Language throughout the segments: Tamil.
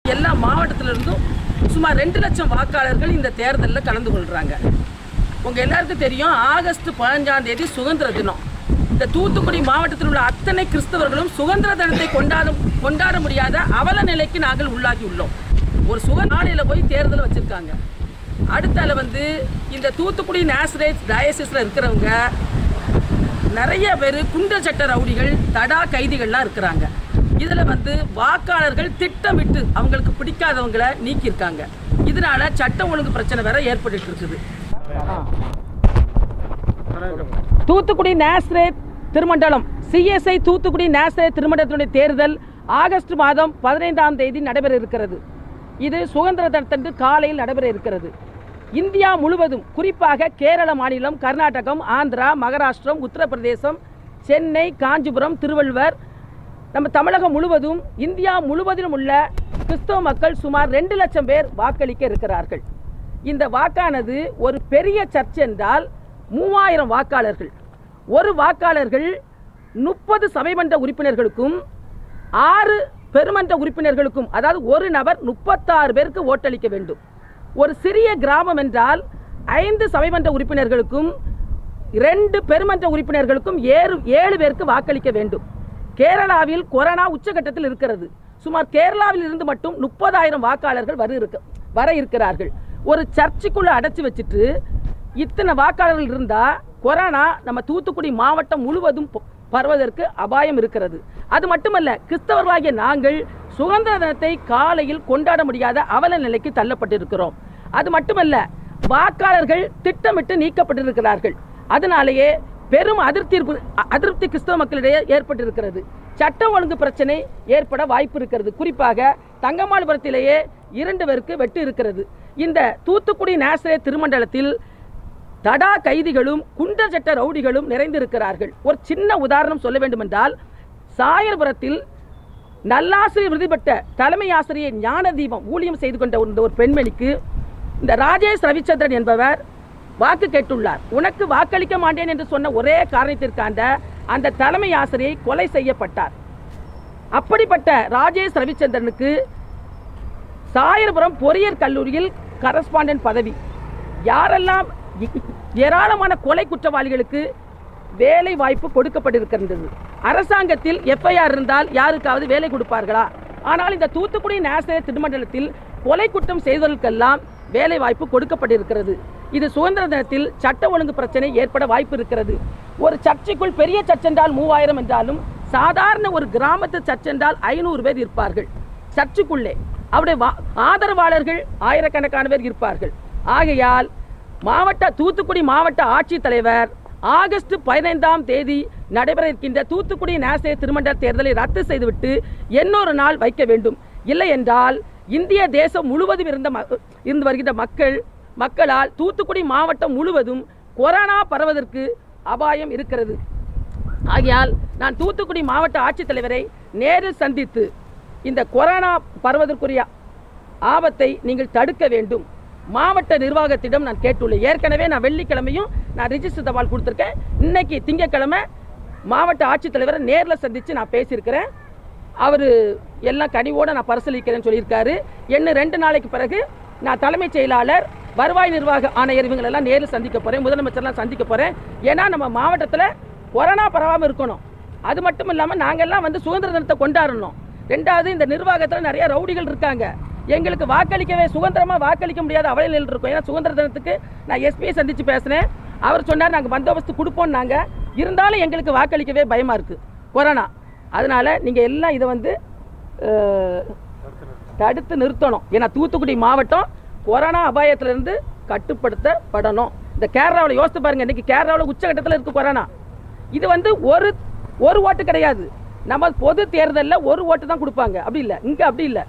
எல்லா மாவட்டத்திலிருந்தும் சுமார் ரெண்டு லட்சம் வாக்காளர்கள் இந்த தேர்தலில் கலந்து கொள்கிறாங்க உங்கள் எல்லாருக்கும் தெரியும் ஆகஸ்ட் பதினஞ்சாம் தேதி சுதந்திர தினம் இந்த தூத்துக்குடி மாவட்டத்தில் உள்ள அத்தனை கிறிஸ்தவர்களும் சுதந்திர தினத்தை கொண்டாட கொண்டாட முடியாத அவல நிலைக்கு நாங்கள் உள்ளாகி உள்ளோம் ஒரு சுக நாளையில் போய் தேர்தல் வச்சுருக்காங்க அடுத்தால வந்து இந்த தூத்துக்குடி நேசரேட் டயசிஸில் இருக்கிறவங்க நிறைய பேர் குண்டர் சட்ட ரவுடிகள் தடா கைதிகள்லாம் இருக்கிறாங்க இதில் வந்து வாக்காளர்கள் திட்டமிட்டு அவங்களுக்கு பிடிக்காதவங்களை நீக்கியிருக்காங்க இதனால சட்டம் ஒழுங்கு பிரச்சனை வேற ஏற்பட்டுட்டு இருக்குது தூத்துக்குடி நேஸ்ரேட் திருமண்டலம் சிஎஸ்ஐ தூத்துக்குடி நேஸ்ரேட் திருமண்டலத்தினுடைய தேர்தல் ஆகஸ்ட் மாதம் பதினைந்தாம் தேதி நடைபெற இருக்கிறது இது சுதந்திர தினத்தன்று காலையில் நடைபெற இருக்கிறது இந்தியா முழுவதும் குறிப்பாக கேரள மாநிலம் கர்நாடகம் ஆந்திரா மகாராஷ்டிரம் உத்தரப்பிரதேசம் சென்னை காஞ்சிபுரம் திருவள்ளுவர் நம்ம தமிழகம் முழுவதும் இந்தியா முழுவதிலும் உள்ள கிறிஸ்தவ மக்கள் சுமார் ரெண்டு லட்சம் பேர் வாக்களிக்க இருக்கிறார்கள் இந்த வாக்கானது ஒரு பெரிய சர்ச் என்றால் மூவாயிரம் வாக்காளர்கள் ஒரு வாக்காளர்கள் முப்பது சபைமன்ற உறுப்பினர்களுக்கும் ஆறு பெருமன்ற உறுப்பினர்களுக்கும் அதாவது ஒரு நபர் முப்பத்தாறு பேருக்கு ஓட்டளிக்க வேண்டும் ஒரு சிறிய கிராமம் என்றால் ஐந்து சபைமன்ற உறுப்பினர்களுக்கும் ரெண்டு பெருமன்ற உறுப்பினர்களுக்கும் ஏழு ஏழு பேருக்கு வாக்களிக்க வேண்டும் கேரளாவில் கொரோனா உச்சகட்டத்தில் இருக்கிறது சுமார் கேரளாவில் இருந்து மட்டும் முப்பதாயிரம் வாக்காளர்கள் வர இருக்க வர இருக்கிறார்கள் ஒரு சர்ச்சுக்குள்ள அடைச்சி வச்சுட்டு இத்தனை வாக்காளர்கள் இருந்தா கொரோனா நம்ம தூத்துக்குடி மாவட்டம் முழுவதும் ப- பரவதற்கு அபாயம் இருக்கிறது அது மட்டுமல்ல கிறிஸ்தவர்களாகிய நாங்கள் சுதந்திர தினத்தை காலையில் கொண்டாட முடியாத அவல நிலைக்கு தள்ளப்பட்டிருக்கிறோம் அது மட்டுமல்ல வாக்காளர்கள் திட்டமிட்டு நீக்கப்பட்டிருக்கிறார்கள் அதனாலேயே பெரும் அதிருப்தி இருக்கு- அ- அதிருப்தி கிறிஸ்தவ மக்களிடையே ஏற்பட்டிருக்கிறது சட்டம் ஒழுங்கு பிரச்சனை ஏற்பட வாய்ப்பு இருக்கிறது குறிப்பாக தங்கமால்புரத்திலேயே இரண்டு பேருக்கு வெட்டு இருக்கிறது இந்த தூத்துக்குடி நேசரே திருமண்டலத்தில் தடா கைதிகளும் குண்டர் சட்ட ரவுடிகளும் நிறைந்திருக்கிறார்கள் ஒரு சின்ன உதாரணம் சொல்ல வேண்டுமென்றால் சாயர்புரத்தில் நல்லாசிரியர் விருது பெற்ற தலைமை ஆசிரியர் ஞான தீபம் ஊழியம் செய்து கொண்ட இந்த ஒரு பெண்மணிக்கு இந்த ராஜேஷ் ரவிச்சந்திரன் என்பவர் வாக்கு கேட்டுள்ளார் உனக்கு வாக்களிக்க மாட்டேன் என்று சொன்ன ஒரே காரணத்திற்காண்ட அந்த தலைமை ஆசிரியை கொலை செய்யப்பட்டார் அப்படிப்பட்ட ராஜேஷ் ரவிச்சந்திரனுக்கு சாயர்புரம் பொறியியல் கல்லூரியில் கரஸ்பாண்டன்ட் பதவி யாரெல்லாம் இ- ஏராளமான கொலை குற்றவாளிகளுக்கு வேலை வாய்ப்பு கொடுக்கப்பட்டிருக்கின்றது அரசாங்கத்தில் எஃப்ஐஆர் இருந்தால் யாருக்காவது வேலை கொடுப்பார்களா ஆனால் இந்த தூத்துக்குடி நேச திருமண்டலத்தில் கொலை குற்றம் செய்தவர்களுக்கெல்லாம் வேலை வாய்ப்பு கொடுக்கப்பட்டிருக்கிறது இது சுதந்திர தினத்தில் சட்ட ஒழுங்கு பிரச்சனை ஏற்பட வாய்ப்பு இருக்கிறது ஒரு சர்ச்சைக்குள் பெரிய சர்ச் என்றால் மூவாயிரம் என்றாலும் சாதாரண ஒரு கிராமத்து சர்ச் என்றால் ஐநூறு பேர் இருப்பார்கள் சர்ச்சுக்குள்ளே அவருடைய வா- ஆதரவாளர்கள் ஆயிரக்கணக்கான பேர் இருப்பார்கள் ஆகையால் மாவட்ட தூத்துக்குடி மாவட்ட ஆட்சித்தலைவர் ஆகஸ்ட் பதினைந்தாம் தேதி நடைபெற இருக்கின்ற தூத்துக்குடி நேசே திருமண்டல தேர்தலை ரத்து செய்துவிட்டு இன்னொரு நாள் வைக்க வேண்டும் இல்லை என்றால் இந்திய தேசம் முழுவதும் இருந்த ம- இருந்து வருகின்ற மக்கள் மக்களால் தூத்துக்குடி மாவட்டம் முழுவதும் கொரோனா பரவதற்கு அபாயம் இருக்கிறது ஆகையால் நான் தூத்துக்குடி மாவட்ட ஆட்சித்தலைவரை நேரில் சந்தித்து இந்த கொரோனா பரவதற்குரிய ஆபத்தை நீங்கள் தடுக்க வேண்டும் மாவட்ட நிர்வாகத்திடம் நான் கேட்டுள்ளேன் ஏற்கனவே நான் வெள்ளிக்கிழமையும் நான் ரிஜிஸ்டர் தபால் கொடுத்துருக்கேன் இன்னைக்கு திங்கட்கிழமை மாவட்ட ஆட்சித்தலைவரை நேரில் சந்தித்து நான் பேசியிருக்கிறேன் அவர் எல்லாம் கனிவோடு நான் பரிசீலிக்கிறேன்னு சொல்லியிருக்காரு என்ன ரெண்டு நாளைக்கு பிறகு நான் தலைமைச் செயலாளர் வருவாய் நிர்வாக ஆணையர் இவங்களெல்லாம் நேரில் சந்திக்க போகிறேன் முதலமைச்சர்லாம் சந்திக்க போகிறேன் ஏன்னா நம்ம மாவட்டத்தில் கொரோனா பரவாமல் இருக்கணும் அது மட்டும் இல்லாமல் நாங்கெல்லாம் வந்து சுதந்திர தினத்தை கொண்டாடணும் ரெண்டாவது இந்த நிர்வாகத்தில் நிறைய ரவுடிகள் இருக்காங்க எங்களுக்கு வாக்களிக்கவே சுதந்திரமாக வாக்களிக்க முடியாத அவலையில் இருக்கும் ஏன்னா சுதந்திர தினத்துக்கு நான் எஸ்பியை சந்தித்து பேசினேன் அவர் சொன்னார் நாங்கள் பந்தோபஸ்து கொடுப்போம் நாங்கள் இருந்தாலும் எங்களுக்கு வாக்களிக்கவே பயமாக இருக்குது கொரோனா அதனால் நீங்கள் எல்லாம் இதை வந்து அஹ், தடுத்து நிறுத்தணும் ஏன்னா தூத்துக்குடி மாவட்டம் கொரோனா அபாயத்திலிருந்து கட்டுப்படுத்தப்படணும் இந்த கேரளாவில் யோசித்து பாருங்க இன்னைக்கு கேரளாவில் உச்சகட்டத்தில் இருக்கு கொரோனா இது வந்து ஒரு ஒரு ஓட்டு கிடையாது நம்ம பொது தேர்தலில் ஒரு ஓட்டு தான் கொடுப்பாங்க அப்படி இல்லை இங்கே அப்படி இல்லை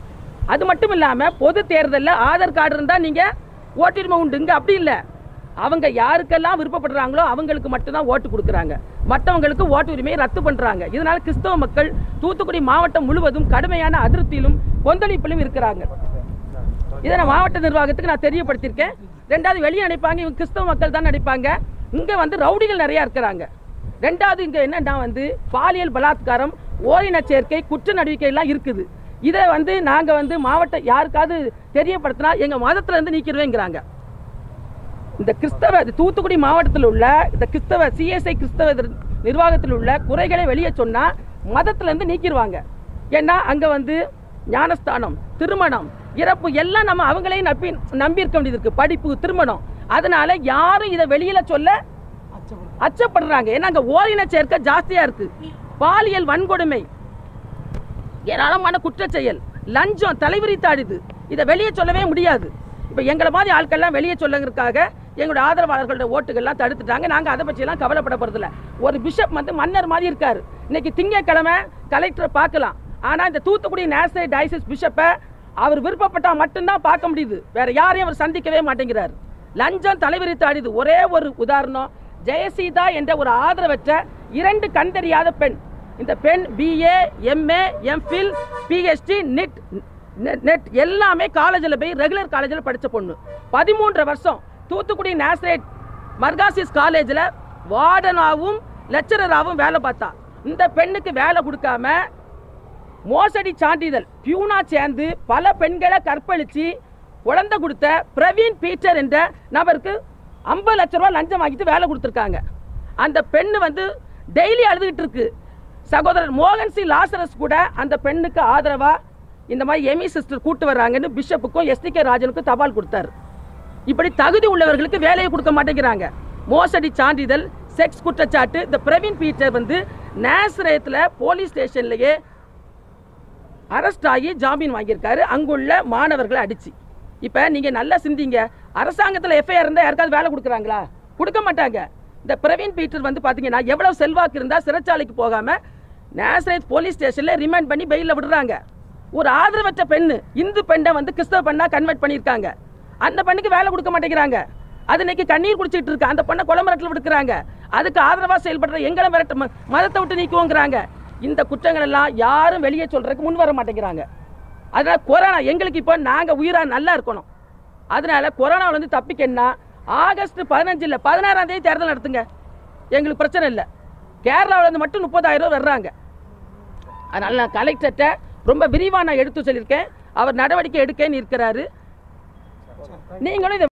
அது மட்டும் இல்லாமல் பொது தேர்தலில் ஆதார் கார்டு இருந்தால் நீங்கள் ஓட்டுரிமை உண்டு இங்கே அப்படி இல்லை அவங்க யாருக்கெல்லாம் விருப்பப்படுறாங்களோ அவங்களுக்கு மட்டும்தான் ஓட்டு கொடுக்குறாங்க மற்றவங்களுக்கு ஓட்டு உரிமையை ரத்து பண்ணுறாங்க இதனால கிறிஸ்தவ மக்கள் தூத்துக்குடி மாவட்டம் முழுவதும் கடுமையான அதிருப்தியிலும் கொந்தளிப்பிலும் இருக்கிறாங்க இதை நான் மாவட்ட நிர்வாகத்துக்கு நான் தெரியப்படுத்தியிருக்கேன் ரெண்டாவது வெளியே நினைப்பாங்க இவங்க கிறிஸ்தவ மக்கள் தான் நினைப்பாங்க இங்கே வந்து ரவுடிகள் நிறையா இருக்கிறாங்க ரெண்டாவது இங்கே என்னன்னா வந்து பாலியல் பலாத்காரம் ஓரின சேர்க்கை குற்ற நடவடிக்கை எல்லாம் இருக்குது இதை வந்து நாங்கள் வந்து மாவட்ட யாருக்காவது தெரியப்படுத்தினா எங்கள் மதத்திலேருந்து நீக்கிடுவேங்கிறாங்க இந்த கிறிஸ்தவ இது தூத்துக்குடி மாவட்டத்தில் உள்ள இந்த கிறிஸ்தவ சிஎஸ்ஐ கிறிஸ்தவ நிர்- நிர்வாகத்தில் உள்ள குறைகளை வெளியே சொன்னால் மதத்திலேருந்து நீக்கிடுவாங்க ஏன்னா அங்கே வந்து ஞானஸ்தானம் திருமணம் இறப்பு எல்லாம் நம்ம அவங்களையும் நம்பி நம்பி இருக்க வேண்டியது இருக்கு படிப்பு திருமணம் அதனால யாரும் இதை வெளியில சொல்ல அச்சப்படுறாங்க ஏன்னா அங்கே ஓரின சேர்க்கை ஜாஸ்தியா இருக்கு பாலியல் வன்கொடுமை ஏராளமான குற்றச் செயல் லஞ்சம் தலைவிரித்தாடுது இதை வெளியே சொல்லவே முடியாது இப்போ எங்களை மாதிரி ஆட்கள்லாம் வெளியே சொல்லுங்கிறதுக்காக எங்களுடைய ஆதரவாளர்களோட ஓட்டுகள்லாம் தடுத்துட்டாங்க நாங்கள் அதை பற்றியெல்லாம் கவலைப்பட போகிறதில்ல ஒரு பிஷப் வந்து மன்னர் மாதிரி இருக்காரு இன்னைக்கு திங்கட்கிழமை கலெக்டரை பார்க்கலாம் ஆனால் இந்த தூத்துக்குடி நேஷனல் டயசிஸ் பிஷப்பை அவர் விருப்பப்பட்டா மட்டும்தான் பார்க்க முடியுது வேற யாரையும் அவர் சந்திக்கவே மாட்டேங்கிறார் லஞ்சம் தலைவிரித்தாடுது ஒரே ஒரு உதாரணம் ஜெயசீதா என்ற ஒரு ஆதரவற்ற இரண்டு கண் தெரியாத பெண் இந்த பெண் பிஏ எம்ஏ எம்ஃபில் பிஹெச்டி நிட் நெட் எல்லாமே காலேஜில் போய் ரெகுலர் காலேஜில் படித்த பொண்ணு பதிமூன்று வருஷம் தூத்துக்குடி நேஷனல் மர்காசிஸ் காலேஜில் வார்டனாகவும் லெக்சரராகவும் வேலை பார்த்தா இந்த பெண்ணுக்கு வேலை கொடுக்காம மோசடி சான்றிதழ் பியூனா சேர்ந்து பல பெண்களை கற்பழிச்சு குழந்தை கொடுத்த பிரவீன் பீட்டர் என்ற நபருக்கு ஐம்பது லட்ச ரூபா லஞ்சம் வாங்கிட்டு வேலை கொடுத்துருக்காங்க அந்த பெண்ணு வந்து டெய்லி அழுதுகிட்டு இருக்கு சகோதரர் மோகன் சி லாசரஸ் கூட அந்த பெண்ணுக்கு ஆதரவா இந்த மாதிரி எமி சிஸ்டர் கூட்டு வர்றாங்கன்னு பிஷப்புக்கும் எஸ்டிகே ராஜனுக்கும் தபால் கொடுத்தாரு இப்படி தகுதி உள்ளவர்களுக்கு வேலையை கொடுக்க மாட்டேங்கிறாங்க மோசடி சான்றிதழ் செக்ஸ் குற்றச்சாட்டு இந்த பிரவீன் பீட்டர் வந்து நேசரேத்தில் போலீஸ் ஸ்டேஷன்லயே அரெஸ்ட் ஆகி ஜாமீன் வாங்கியிருக்காரு அங்குள்ள மாணவர்களை அடிச்சு இப்போ நீங்கள் நல்லா சிந்திங்க அரசாங்கத்தில் எஃப்ஐஆர் இருந்தால் யாருக்காவது வேலை கொடுக்குறாங்களா கொடுக்க மாட்டாங்க இந்த பிரவீன் பீட்டர் வந்து பார்த்தீங்கன்னா எவ்வளவு செல்வாக்கு இருந்தால் சிறைச்சாலைக்கு போகாமல் நேசரேத் போலீஸ் ஸ்டேஷனில் ரிமைண்ட் பண்ணி பெயிலில் விடுறாங்க ஒரு ஆதரவற்ற பெண்ணு இந்து பெண்ணை வந்து கிறிஸ்தவ பெண்ணா கன்வெர்ட் பண்ணியிருக்காங்க அந்த பெண்ணுக்கு வேலை கொடுக்க மாட்டேங்கிறாங்க அது இன்னைக்கு கண்ணீர் குடிச்சிட்டு இருக்கு அந்த பொண்ணை கொலை மிரட்டல் விடுக்கிறாங்க அதுக்கு ஆதரவா செயல்படுற எங்களை மிரட்ட ம- மதத்தை விட்டு நீக்குவோங்கிறாங்க இந்த குற்றங்கள் எல்லாம் யாரும் வெளியே சொல்றதுக்கு முன் வர மாட்டேங்கிறாங்க அதனால கொரோனா எங்களுக்கு இப்போ நாங்க உயிரா நல்லா இருக்கணும் அதனால கொரோனால இருந்து தப்பிக்கணும்னா ஆகஸ்ட் பதினஞ்சு இல்லை பதினாறாம் தேதி தேர்தல் நடத்துங்க எங்களுக்கு பிரச்சனை இல்லை கேரளாவுல இருந்து மட்டும் முப்பதாயிரம் ரூபாய் வர்றாங்க அதனால நான் கலெக்டர்கிட்ட ரொம்ப விரிவாக நான் எடுத்து சொல்லியிருக்கேன் அவர் நடவடிக்கை எடுக்கன்னு இருக்கிறாரு நீங்களும் இதை